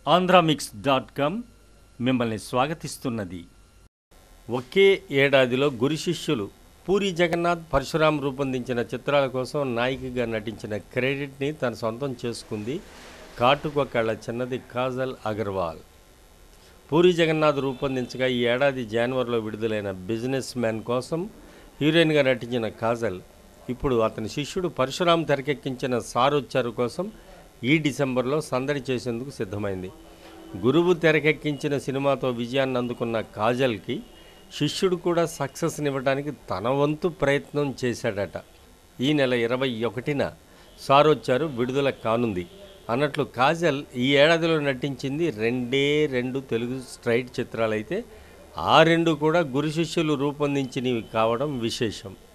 Andhramix dot com మిమ్మల్ని స్వాగతిస్తున్నది ఒకే ఏడాదిలో గురు శిష్యులు పూరి జగన్నాథ్ పరశురాం రూపొందించిన చిత్రాల కోసం నాయికగా నటించిన క్రెడిట్ని తన సొంతం చేసుకుంది కాటుక కళ్ళ చిన్నది కాజల్ అగర్వాల్ పూరి జగన్నాథ్ రూపొందించగా ఈ ఏడాది జనవరిలో విడుదలైన బిజినెస్ మ్యాన్ కోసం హీరోయిన్గా నటించిన కాజల్ ఇప్పుడు అతని శిష్యుడు పరశురాం తెరకెక్కించిన సారొచ్చారు కోసం ఈ డిసెంబర్లో సందడి చేసేందుకు సిద్ధమైంది గురువు తెరకెక్కించిన సినిమాతో విజయాన్ని అందుకున్న కాజల్కి శిష్యుడు కూడా సక్సెస్నివ్వడానికి తన వంతు ప్రయత్నం చేశాడట ఈ నెల ఇరవై ఒకటిన సారొచ్చారు విడుదల కానుంది అన్నట్లు కాజల్ ఈ ఏడాదిలో నటించింది రెండే రెండు తెలుగు స్ట్రైట్ చిత్రాలైతే ఆ రెండు కూడా గురు శిష్యులు రూపొందించినవి కావడం విశేషం